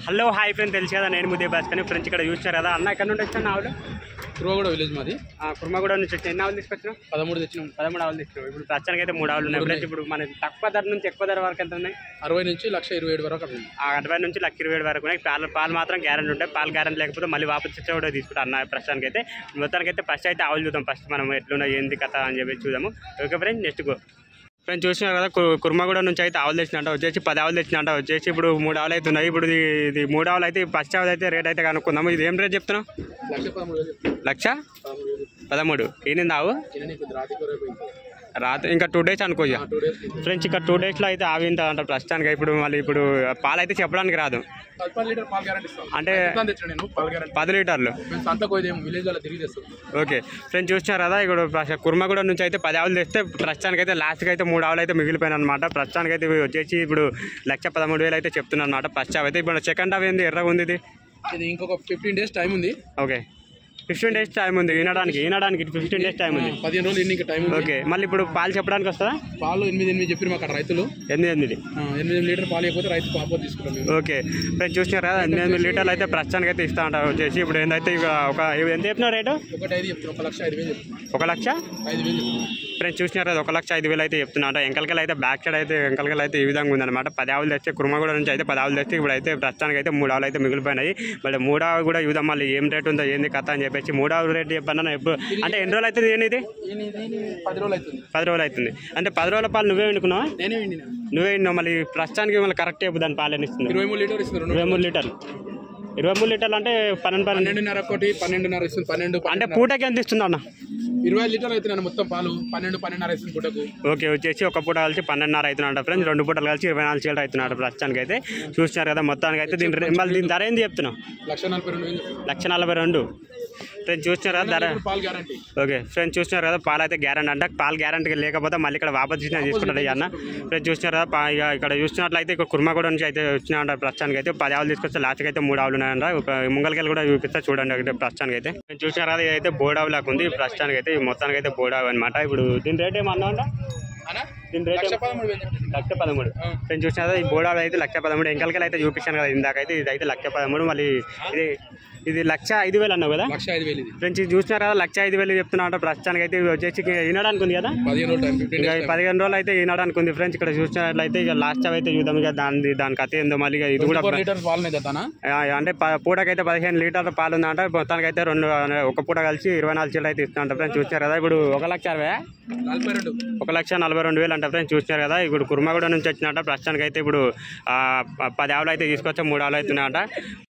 Hello hi friend తెలుసు కదా నేను ముదే బాస్ కానీ ఫ్రెండ్స్ ఇక్కడ చూసారు కదా అన్న ఎక్కడ నుండి వచ్చాను ఆవులు కురువగూడ విలేజ్ మాది ఆ, కుర్మగూడ నుంచి వచ్చి ఎన్ని ఆవులు తీసుకొచ్చినావు పదమూడు తెచ్చినాం పదమూడు ఆవులు తీసుకున్నావు ఇప్పుడు ప్రస్తుతానికి అయితే మూడు ఆవులు ఉన్నాయి ఫ్రెండ్స్ ఇప్పుడు మన తక్కువ ధర నుంచి ఎక్కువ ధర వరకు ఎంత ఉన్నాయి అరవై నుంచి లక్ష ఇరవై ఏడు వరకు అట్లా ఆ అరవై నుంచి లక్ష ఇరవై ఏడు వరకు ఉన్నాయి పాలు పాలు మాత్రం గ్యారెంటీ ఉంటాయి పాలు గ్యారెంటీ లేకపోతే మళ్ళీ వాపస్ ఇచ్చే కూడా తీసుకుంటాం అన్న ప్రస్తుతానికి అయితే మొత్తానికి అయితే ఫస్ట్ అయితే ఆవులు చూద్దాం ఫస్ట్ మనం ఎట్లున్నాయి ఏంది కథ అని చెప్పి చూద్దాము okay friend next go friends చూసినారు కదా కు- కుర్మగూడ నుంచి అయితే ఆవులు తెచ్చినట్ట వచ్చేసి పది ఆవులు తెచ్చినట్ట వచ్చేసి ఇప్పుడు మూడు ఆవులు అయితే ఉన్నాయి ఇప్పుడు ఇది ఇది మూడు ఆవులు అయితే ఫస్ట్ ఆవులు అయితే రేట్ అయితే కనుక్కుందాము ఇది ఏం రేట్ చెప్తున్నావు లక్ష పదమూడు వేలు చెప్తాను. లక్ష పదమూడు వేలు పదమూడు ఈనింది ఆవు చిన్న నీకు రాత్రి కొరవై పోయింది రాత్రి ఇంకా టూ డేస్ అనుకో ఇక. టూ డేస్ ఫ్రెండ్స్ ఇక్కడ టూ డేస్లో అయితే ఆవింత అంట ప్రస్తుతానికి ఇప్పుడు మళ్ళీ ఇప్పుడు పాలు అయితే చెప్పడానికి రాదు పది పది లీటర్ పాలు గ్యారెంటీ ఇస్తాను అంటే ఎంత తెచ్చిన నేను పాలు గ్యారెంటీ పది లీటర్లు మేము సంత కోదేమో విలేజ్ వాళ్ళ తిరిగి తెస్తాం ఓకే ఫ్రెండ్స్ చూసినారు కదా ఇక్కడ ప్రశ- కుర్మగూడ నుంచి అయితే పది ఆవులు తెస్తే ప్రస్తుతానికి అయితే లాస్ట్కి అయితే మూడు ఆవులు అయితే మిగిలిపోయినాయి అనమాట ప్రస్తుతానికి అయితే ఇవి వచ్చేసి ఇప్పుడు లక్ష పదమూడు వేలు అయితే చెప్తున్నాను అనమాట ఫస్ట్ ఆవు అయితే ఇప్పుడు సెకండ్ ఆవు ఏంది ఎర్రగా ఉంది ఇది ఇది ఇంకొక ఫిఫ్టీన్ డేస్ టైం ఉంది ఓకే ఫిఫ్టీన్ డేస్ టైం ఉంది వినడానికి వినడానికి ఫిఫ్టీన్ డేస్ టైం ఉంది పదిహేను రోజులు ఎన్ని టైం ఉంది ఓకే మళ్ళీ ఇప్పుడు పాలు చెప్పడానికి వస్తుందా పాలు ఎనిమిది ఎనిమిది చెప్పారు మాకు అక్కడ రైతులు ఎనిమిది ఎనిమిది ఆ, ఎనిమిది లీటర్ పాలు అయిపోతే రైతు పాప తీసుకుంటాం మేము ఓకే ఫ్రెండ్స్ చూసినారు కదా ఎనిమిది ఎనిమిది లీటర్లు అయితే ప్రస్తుతానికి అయితే ఇస్తా ఉంటారు వచ్చేసి ఇప్పుడు ఏంటంటే ఇక ఒక ఇవి ఎంత చెప్పిన రేటు ఒకటి ఐదు చెప్తాను ఒక లక్ష ఐదు వేలు చెప్తాను ఒక లక్ష ఐదు వేలు చెప్తాను ఫ్రెండ్స్ చూసినారు కదా ఒక లక్ష ఐదు వేలు అయితే చెప్తున్నా ఎంకలకలు అయితే బ్యాక్ సైడ్ అయితే ఎంకలకలు అయితే ఈ విధంగా ఉందన్నమాట పది ఆవులు తెస్తే కుర్మగూడ నుంచి అయితే పది ఆవులు తెస్తే ఇప్పుడు అయితే ప్రస్తుతానికి అయితే మూడు ఆవులు అయితే మిగిలిపోయినాయి మళ్ళీ మూడు ఆవు కూడా చూద్దాం మళ్ళీ ఏం రేట్ ఉందో ఏంది కథ అని చెప్పేసి మూడు ఆవులు రేట్ చెప్పన్నా ఎప్పుడు అంటే ఎన్ని రోజులు అవుతుంది ఏంది ఇది ఈయన ఇది పది రోజులు అవుతుంది పది రోజులు అవుతుంది అంటే పది రోజుల పాలు నువ్వే వండుకున్నావా నేనే విండిన నువ్వే వండినావు మళ్ళీ ప్రస్తుతానికి మళ్ళీ కరెక్ట్ చెప్పు దాని పాలు ఎన్ని ఇస్తుంది ఇరవై మూడు లీటర్ ఇస్తుంది రెండు ఇరవై మూడు లీటర్లు ఇరవై మూడు లీటర్లు అంటే పన్నెండు పన్నెండు పన్నెండున్నర ఒకటి పన్నెండున్నర ఇస్తుంది పన్నెండు అంటే పూటకి ఎంత ఇస్తుంది అన్న ఇరవై ఐదు లీటర్లు అవుతున్నాను మొత్తం పాలు పన్నెండు పన్నెండున్నర ఇస్తుంది పుట్టకు ఓకే వచ్చేసి ఒక పూట కలిసి పన్నెండున్నర అవుతున్నాడు ఫ్రెండ్స్ రెండు పూటలు కలిసి ఇరవై నాలుగు చీలలు అవుతున్నాడు ప్రస్తుతానికి అయితే చూస్తున్నారు కదా మొత్తానికి అయితే దీని రే- మళ్ళీ దీని ధర ఏంది చెప్తున్నావు లక్ష నలభై రెండు వేలు చెప్తాను. లక్ష నలభై రెండు ఫ్రెండ్స్ చూస్తున్నారు కదా ధర ఇప్పుడు పాలు గ్యారంటీ ఓకే ఫ్రెండ్స్ చూస్తున్నారు కదా పాలు అయితే గ్యారంటీ అంటే పాలు గ్యారంటీ లేకపోతే మళ్ళీ ఇక్కడ వాపస్ ఇచ్చిన తీసుకుంటాడు అన్న ఫ్రెండ్స్ చూస్తున్నారు కదా పా- ఇక ఇక్కడ చూస్తున్నట్లయితే ఇక్కడ కుర్మగూడ నుంచి అయితే వచ్చినాయంట ప్రస్తుతానికి అయితే పది ఆవులు తీసుకొస్తే లాస్ట్కి అయితే మూడు ఆవులు ఉన్నాయంట ఒక ముంగల్కెళ్ళి కూడా చూపిస్తే చూడండి ఒకటి ప్రస్తుతానికి అయితే ఫ్రెండ్స్ చూస్తున్నారు కదా ఇదైతే బోడావు లాగా ఉంది ప్రస్తుతానికి అయితే ఈ మొత్తానికి అయితే బోడావు అనమాట ఇప్పుడు దీని రేట్ ఏమన్నా ఉందా అనా దీని రేట్ లక్ష పదమూడు వేలు చెప్తాను. లక్ష పదమూడు నేను చూసిన కదా ఈ బోడాలు అయితే లక్ష పదమూడు ఎంకలకలు అయితే చూపించాను కదా ఇందాక అయితే ఇది అయితే లక్ష పదమూడు మళ్ళీ ఇది ఇది లక్ష ఐదు వేలు అన్నావు కదా లక్ష ఐదు వేలు ఇది ఫ్రెండ్స్ ఇది చూసినారు కదా లక్ష ఐదు వేలు చెప్తున్నా అంటే ప్రస్తుతానికి అయితే ఇవి వచ్చేసి ఇక వినడానికి ఉంది కదా పదిహేను రోజులు టైం ఫిఫ్టీన్ ఇక డేస్ ఈ పదిహేను రోజులు అయితే వినడానికి ఉంది ఫ్రెండ్స్ ఇక్కడ చూసినట్లయితే ఇక లాస్ట్ అయితే చూద్దాం ఇక దాని దాని కథ ఏందో మళ్ళీ ఇక ఇది కూడా ఫోర్ లీటర్స్ పాలు ఉన్నాయి దానా ఆ, అంటే ప- పూటకైతే పదిహేను లీటర్ల పాలు ఉందంట మొత్తానికి అయితే రెండు ఒక పూట కలిసి ఇరవై నాలుగు చీరలు అయితే ఇస్తున్నా ఫ్రెండ్స్ చూసినారు కదా ఇప్పుడు ఒక లక్ష అరవై నలభై రెండు ఒక లక్ష నలభై రెండు వేలు అంటే ఫ్రెండ్స్ చూసినారు కదా ఇప్పుడు కుర్మగూడ నుంచి వచ్చినట్ట ప్రస్తుతానికి అయితే ఇప్పుడు ఆ, ప- పది ఆవులు అయితే తీసుకొచ్చా మూడు ఆవులు అవుతున్నాయంట